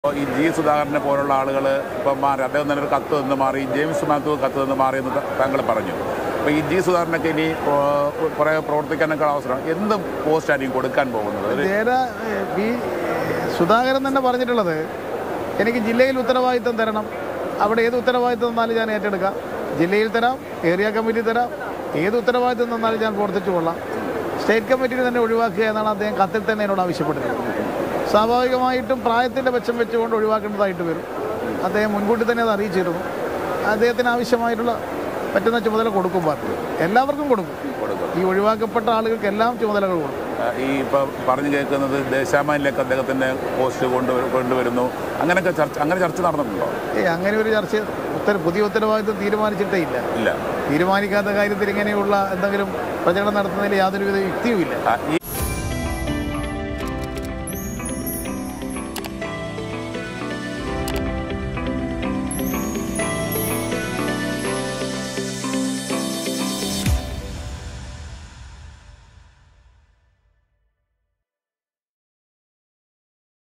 ഇപ്പോൾ ഈ ജി സുധാകരനെ പോലുള്ള ആളുകൾ ഇപ്പം മാറി അദ്ദേഹം തന്നെ ഒരു കത്ത് നിന്ന് മാറി ജെയിംസ് മാത്യു കത്ത് നിന്ന് മാറി എന്ന് ത- താങ്കൾ പറഞ്ഞു അപ്പോൾ ഈ ജി സുധാകരനൊക്കെ ഇനി ഓ, കുറേ പ്രവർത്തിക്കാനൊക്കെ അവസരം എന്ത് പോസ്റ്റായിരിക്കും കൊടുക്കാൻ പോകുന്നത് ഒരു നേരെ വി സുധാകരൻ തന്നെ പറഞ്ഞിട്ടുള്ളത് എനിക്ക് ജില്ലയിൽ ഉത്തരവാദിത്തം തരണം അവിടെ ഏത് ഉത്തരവാദിത്തം തന്നാലും ഞാൻ ഏറ്റെടുക്കാം ജില്ലയിൽ തരാം ഏരിയ കമ്മിറ്റി തരാം ഏത് ഉത്തരവാദിത്തം തന്നാലും ഞാൻ പ്രവർത്തിച്ചു കൊള്ളാം സ്റ്റേറ്റ് കമ്മിറ്റിയിൽ തന്നെ ഒഴിവാക്കുക എന്നാണ് അദ്ദേഹം കത്തിൽ തന്നെ എന്നോട് ആവശ്യപ്പെട്ടിട്ടുള്ളത് സ്വാഭാവികമായിട്ടും പ്രായത്തിൻ്റെ വെച്ചം വെച്ചുകൊണ്ട് ഒഴിവാക്കേണ്ടതായിട്ട് വരും അദ്ദേഹം മുൻകൂട്ടി തന്നെ അത് അറിയിച്ചിരുന്നു അദ്ദേഹത്തിന് ആവശ്യമായിട്ടുള്ള പറ്റുന്ന ചുമതല കൊടുക്കും പാർട്ടി എല്ലാവർക്കും കൊടുക്കും കൊടുക്കും ഈ ഒഴിവാക്കപ്പെട്ട ആളുകൾക്ക് എല്ലാം ചുമതലകൾ കൊടുക്കും ആ, ഈ ഇപ്പോൾ പറഞ്ഞു കേൾക്കുന്നത് ദേശാമാനിലേക്ക് അദ്ദേഹത്തിൻ്റെ പോസ്റ്റ് കൊണ്ടുവരു കൊണ്ടുവരുന്നു അങ്ങനെയൊക്കെ ചർച്ച അങ്ങനെ ചർച്ച നടന്നിട്ടുണ്ടോ ഏയ് അങ്ങനെ ഒരു ചർച്ച ഉത്തര പുതിയ ഉത്തരവാദിത്വം തീരുമാനിച്ചിട്ടേ ഇല്ല ഇല്ല തീരുമാനിക്കാത്ത കാര്യത്തിൽ ഇങ്ങനെയുള്ള എന്തെങ്കിലും പ്രചരണം നടത്തുന്നതിൽ യാതൊരുവിധ യുക്തിയുമില്ല ആ, ഈ